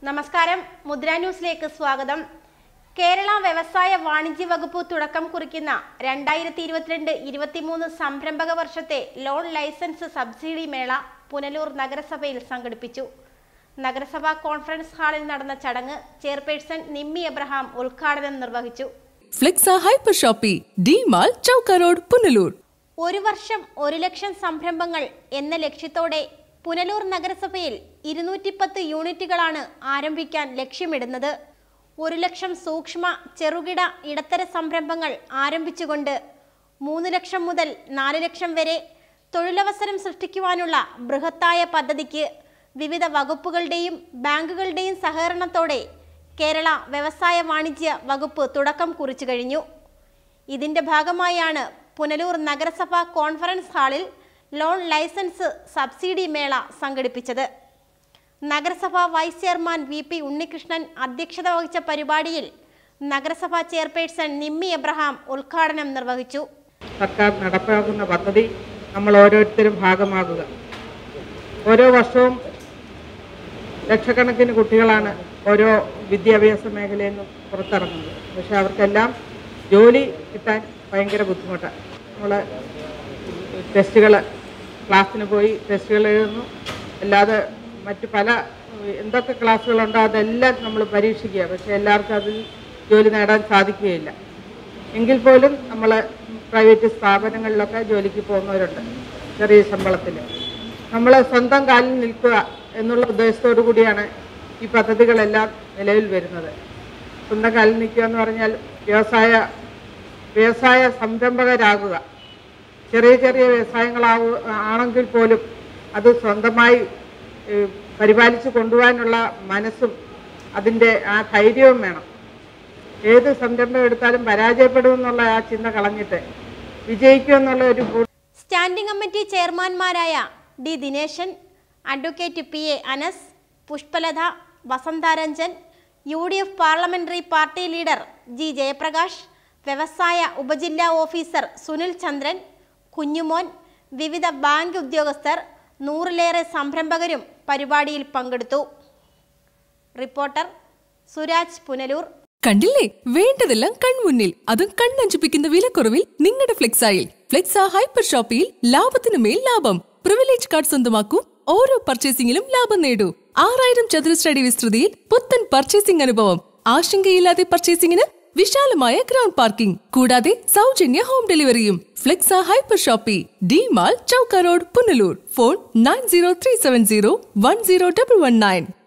നമസ്കാരം മുദ്ര ന്യൂസിലേക്ക് സ്വാഗതം കേരള വ്യവസായ വാണിജ്യ വകുപ്പ് തുടക്കം കുറിക്കുന്ന രണ്ടായിരത്തി ഇരുപത്തിരണ്ട് ഇരുപത്തിമൂന്ന് സംരംഭക വർഷത്തെ ലോൺ ലൈസൻസ് സബ്സിഡി മേള പുനലൂർ നഗരസഭയിൽ സംഘടിപ്പിച്ചു നഗരസഭാ കോൺഫറൻസ് ഹാളിൽ നടന്ന ചടങ്ങ് ചെയർപേഴ്സൺ നിമ്മി എബ്രഹാം ഉദ്ഘാടനം നിർവഹിച്ചു Flexa hyper shoppe D mall Chowka road Punalur ഒരു വർഷം ഒരു ലക്ഷം സംരംഭങ്ങൾ എന്ന ലക്ഷ്യത്തോടെ പുനലൂർ നഗരസഭയിൽ ഇരുന്നൂറ്റിപ്പത്ത് യൂണിറ്റുകളാണ് ആരംഭിക്കാൻ ലക്ഷ്യമിടുന്നത് ഒരു ലക്ഷം സൂക്ഷ്മ ചെറുകിട ഇടത്തര സംരംഭങ്ങൾ ആരംഭിച്ചുകൊണ്ട് മൂന്ന് ലക്ഷം മുതൽ നാല് ലക്ഷം വരെ തൊഴിലവസരം സൃഷ്ടിക്കുവാനുള്ള ബൃഹത്തായ പദ്ധതിക്ക് വിവിധ വകുപ്പുകളുടെയും ബാങ്കുകളുടെയും സഹകരണത്തോടെ കേരള വ്യവസായ വാണിജ്യ വകുപ്പ് തുടക്കം കുറിച്ചു കഴിഞ്ഞു ഇതിന്റെ ഭാഗമായാണ് പുനലൂർ നഗരസഭ കോൺഫറൻസ് ഹാളിൽ ലോൺ ലൈസൻസ് സബ്സിഡി മേള സംഘടിപ്പിച്ചത് നഗരസഭ vice chairman V P Unnikrishnan അധ്യക്ഷത വഹിച്ച പരിപാടിയിൽ നഗരസഭാ ചെയർപേഴ്സൺ നിമ്മി എബ്രഹാം ഉദ്ഘാടനം നിർവഹിച്ചു സർക്കാർ നടപ്പാക്കുന്ന പദ്ധതി നമ്മൾ ഓരോരുത്തരും ഭാഗമാകുക ഓരോ വർഷവും ലക്ഷക്കണക്കിന് കുട്ടികളാണ് ഓരോ വിദ്യാഭ്യാസ മേഖലയിൽ നിന്നും പുറത്തിറങ്ങുന്നത് പക്ഷെ അവർക്കെല്ലാം ജോലി കിട്ടാൻ ഭയങ്കര ബുദ്ധിമുട്ടാണ് നമ്മൾ ടെസ്റ്റുകൾ ക്ലാസ്സിന് പോയി ടെസ്റ്റുകൾ എഴുതുന്നു അല്ലാതെ മറ്റ് പല എന്തൊക്കെ ക്ലാസ്സുകളുണ്ടോ അതെല്ലാം നമ്മൾ പരീക്ഷിക്കുക പക്ഷേ എല്ലാവർക്കും അതിൽ ജോലി നേടാൻ സാധിക്കുകയില്ല എങ്കിൽ പോലും നമ്മൾ പ്രൈവറ്റ് സ്ഥാപനങ്ങളിലൊക്കെ ജോലിക്ക് പോകുന്നവരുണ്ട് ചെറിയ ശമ്പളത്തിൽ നമ്മൾ സ്വന്തം കാലിൽ നിൽക്കുക എന്നുള്ള ഉദ്ദേശത്തോടു കൂടിയാണ് ഈ പദ്ധതികളെല്ലാം നിലവിൽ വരുന്നത് സ്വന്തം കാലിൽ നിൽക്കുക എന്ന് പറഞ്ഞാൽ വ്യവസായ വ്യവസായ സംരംഭകരാകുക ചെറിയ ചെറിയ വ്യവസായങ്ങളാവു ആണെങ്കിൽ പോലും അത് സ്വന്തമായി ഏഹ്, പരിപാലിച്ച് കൊണ്ടുപോകാനുള്ള മനസ്സും അതിൻ്റെ ആ ധൈര്യവും വേണം ഏത് സംരംഭം എടുത്താലും പരാജയപ്പെടുമെന്നുള്ള ആ ചിന്ത കളഞ്ഞിട്ട് വിജയിക്കുമെന്നുള്ള ഒരു പൂർണ്ണ സ്റ്റാൻഡിംഗ് കമ്മിറ്റി ചെയർമാൻമാരായ D Dineshan advocate P A Anas Pushpalatha Vasantharanjan U D F parliamentary party leader G Jayaprakash വ്യവസായ ഉപജില്ലാ ഓഫീസർ സുനിൽ ചന്ദ്രൻ കുഞ്ഞുമോൻ വിവിധ ബാങ്ക് ഉദ്യോഗസ്ഥർ നൂറിലേറെ സംരംഭകരും പരിപാടിയിൽ പങ്കെടുത്തു റിപ്പോർട്ടർ സുരാജ് പുനലൂർ കണ്ടില്ലേ വേണ്ടതെല്ലാം കൺമുന്നിൽ അതും കണ്ണഞ്ചിപ്പിക്കുന്ന വിലക്കുറവിൽ നിങ്ങളുടെ ഫ്ലെക്സായിൽ ഫ്ലെക്സ ഹൈപ്പർ ഷോപ്പിയിൽ ലാഭത്തിനു മേൽ ലാഭം പ്രിവിലേജ് കാർഡ് സ്വന്തമാക്കൂ ഓരോ പർച്ചേസിംഗിലും ലാഭം നേടൂ ആറായിരം ചതുരശ്രടി വിസ്തൃതിയിൽ പുത്തൻ പർച്ചേസിംഗ് അനുഭവം ആശങ്കയില്ലാതെ പർച്ചേസിംഗിന് വിശാലമായ ഗ്രൗണ്ട് പാർക്കിംഗ് കൂടാതെ സൗജന്യ ഹോം ഡെലിവറിയും Flexa hyper shoppe D mall Chowka road Punalur phone nine zero three seven zero one zero double one nine